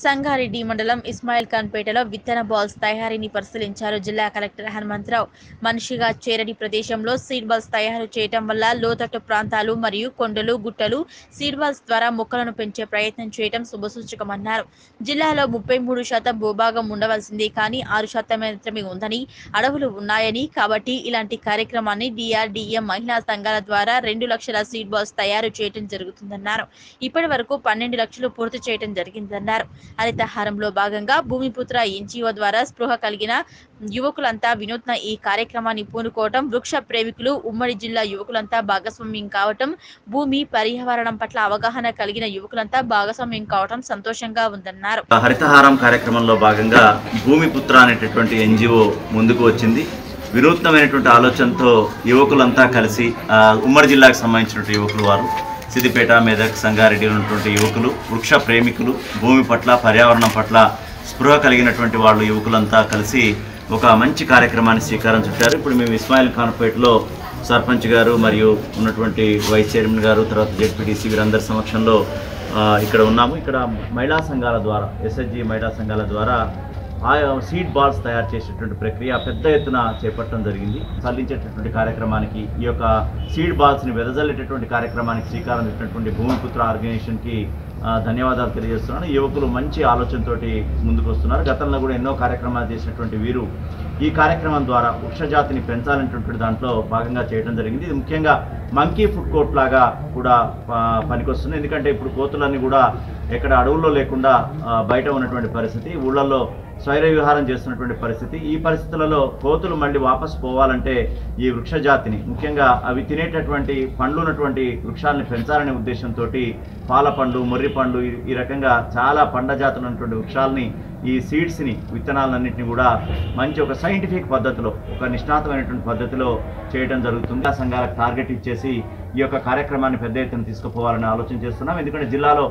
సంగారెడ్డి మండలం ఇస్మాయిల్ ఖాన్ పేటలో విత్తన బాల్స్ తయారీని పరిశీలించారు జిల్లా కలెక్టర్ హనుమంతరావు మనిషిగా చేరని ప్రదేశంలో సీడ్ బాల్స్ తయారు చేయటం వల్ల లోతట్టు ప్రాంతాలు మరియు కొండలు గుట్టలు సీడ్ బాల్స్ ద్వారా మొక్కలను పెంచే ప్రయత్నం చేయడం శుభసూచకమన్నారు జిల్లాలో ముప్పై మూడు శాతం భూభాగం ఉండవలసింది కానీ ఆరు శాతం మాత్రమే ఉందని అడవులు ఉన్నాయని కాబట్టి ఇలాంటి కార్యక్రమాన్ని డిఆర్డిఎం మహిళా సంఘాల ద్వారా రెండు లక్షల సీడ్ బాల్స్ తయారు చేయడం జరుగుతుందన్నారు ఇప్పటి వరకు పన్నెండు లక్షలు పూర్తి చేయడం జరిగిందన్నారు హరితహారంలో భాగంగా భూమిపుత్ర ఎన్జిఓ ద్వారా స్పృహ కలిగిన యువకులంతా వినూత్న ఈ కార్యక్రమాన్ని పూనుకోవటం వృక్ష ప్రేమికులు ఉమ్మడి జిల్లా యువకులంతా భాగస్వామ్యం కావటం భూమి పర్యావరణం పట్ల అవగాహన కలిగిన యువకులంతా భాగస్వామ్యం కావటం సంతోషంగా ఉందన్నారు హరితహారం కార్యక్రమంలో భాగంగా భూమిపుత్ర అనేటటువంటి ఎన్జిఓ ముందుకు వచ్చింది వినూత్నమైనటువంటి ఆలోచనతో యువకులంతా కలిసి ఆ, ఉమ్మడి జిల్లాకు సంబంధించినటువంటి యువకులు వారు సిద్దిపేట మెదక్ సంగారెడ్డి ఉన్నటువంటి యువకులు వృక్ష ప్రేమికులు భూమి పట్ల పర్యావరణం పట్ల స్పృహ కలిగినటువంటి వాళ్ళు యువకులంతా కలిసి ఒక మంచి కార్యక్రమాన్ని శ్రీకారం చుట్టారు ఇప్పుడు మేము ఇస్మాయిల్ ఖాన్పేటలో సర్పంచ్ గారు మరియు ఉన్నటువంటి వైస్ చైర్మన్ గారు తర్వాత జెడ్పీటీసీ వీరందరి సమక్షంలో ఆ, ఇక్కడ ఉన్నాము ఇక్కడ మహిళా సంఘాల ద్వారా ఎస్ఎస్జి మహిళా సంఘాల ద్వారా ఆ సీడ్ బాల్స్ తయారు చేసేటువంటి ప్రక్రియ పెద్ద ఎత్తున చేపట్టడం జరిగింది చల్లించేటటువంటి కార్యక్రమానికి ఈ యొక్క సీడ్ బాల్స్ని వెదజల్లేటటువంటి కార్యక్రమానికి శ్రీకారం చుట్టినటువంటి భూమిపుత్ర ఆర్గనైజేషన్కి ఆ, ధన్యవాదాలు తెలియజేస్తున్నాను యువకులు మంచి ఆలోచనతోటి ముందుకు వస్తున్నారు గతంలో కూడా ఎన్నో కార్యక్రమాలు చేసినటువంటి వీరు ఈ కార్యక్రమం ద్వారా వృక్షజాతిని పెంచాలనేటువంటి దాంట్లో భాగంగా చేయడం జరిగింది ఇది ముఖ్యంగా మంకీ ఫుడ్ కోర్ట్ లాగా కూడా ప- పనికొస్తుంది ఎందుకంటే ఇప్పుడు కోతులన్నీ కూడా ఎక్కడ అడవుల్లో లేకుండా ఆ, బయట ఉన్నటువంటి పరిస్థితి ఊళ్ళల్లో స్వైర విహారం చేస్తున్నటువంటి పరిస్థితి ఈ పరిస్థితులలో కోతులు మళ్ళీ వాపసు పోవాలంటే ఈ వృక్షజాతిని ముఖ్యంగా అవి తినేటటువంటి పండ్లు ఉన్నటువంటి వృక్షాలని పెంచాలనే ఉద్దేశంతో పాల పండు మొర్రి పండు ఈ- ఈ రకంగా చాలా పండ జాతులు ఉన్నటువంటి వృక్షాలని ఈ సీడ్స్ని విత్తనాలన్నింటినీ కూడా మంచి ఒక సైంటిఫిక్ పద్ధతిలో ఒక నిష్ణాతమైనటువంటి పద్ధతిలో చేయడం జరుగుతుంది ఆ సంఘాలకు టార్గెట్ ఇచ్చేసి ఈ యొక్క కార్యక్రమాన్ని పెద్ద ఎత్తున తీసుకుపోవాలని ఆలోచన చేస్తున్నాం ఎందుకంటే జిల్లాలో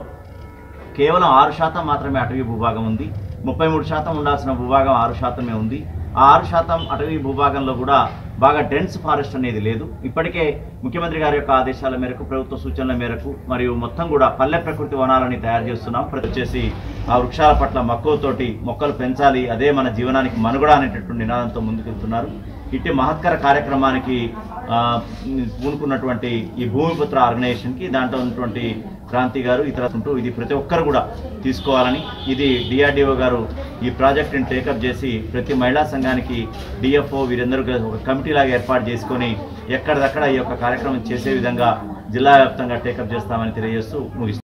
కేవలం ఆరు శాతం మాత్రమే అటవీ భూభాగం ఉంది ముప్పై మూడు శాతం ఉండాల్సిన భూభాగం ఆరు శాతమే ఉంది ఆ ఆరు శాతం అటవీ భూభాగంలో కూడా బాగా డెన్స్ ఫారెస్ట్ అనేది లేదు ఇప్పటికే ముఖ్యమంత్రి గారి యొక్క ఆదేశాల మేరకు ప్రభుత్వ సూచనల మేరకు మరియు మొత్తం కూడా పల్లె ప్రకృతి వనాలని తయారు చేస్తున్నాం ప్రతి వచ్చేసి ఆ వృక్షాల పట్ల మక్కువతోటి మొక్కలు పెంచాలి అదే మన జీవనానికి మనుగడ అనేటటువంటి నినాదంతో ముందుకెళ్తున్నారు ఇట్టి మహత్కర కార్యక్రమానికి ఆ, పూనుకున్నటువంటి ఈ భూమిపుత్ర ఆర్గనైజేషన్కి దాంట్లో ఉన్నటువంటి క్రాంతి గారు ఇతర ఉంటూ ఇది ప్రతి ఒక్కరు కూడా తీసుకోవాలని ఇది డిఆర్డిఓ గారు ఈ ప్రాజెక్ట్ని టేకప్ చేసి ప్రతి మహిళా సంఘానికి డిఎఫ్ఓ వీరందరూ కలిసి ఒక కమిటీ లాగా ఏర్పాటు చేసుకొని ఎక్కడిదక్కడ ఈ యొక్క కార్యక్రమం చేసే విధంగా జిల్లా వ్యాప్తంగా టేకప్ చేస్తామని తెలియజేస్తూ ముగిస్తాం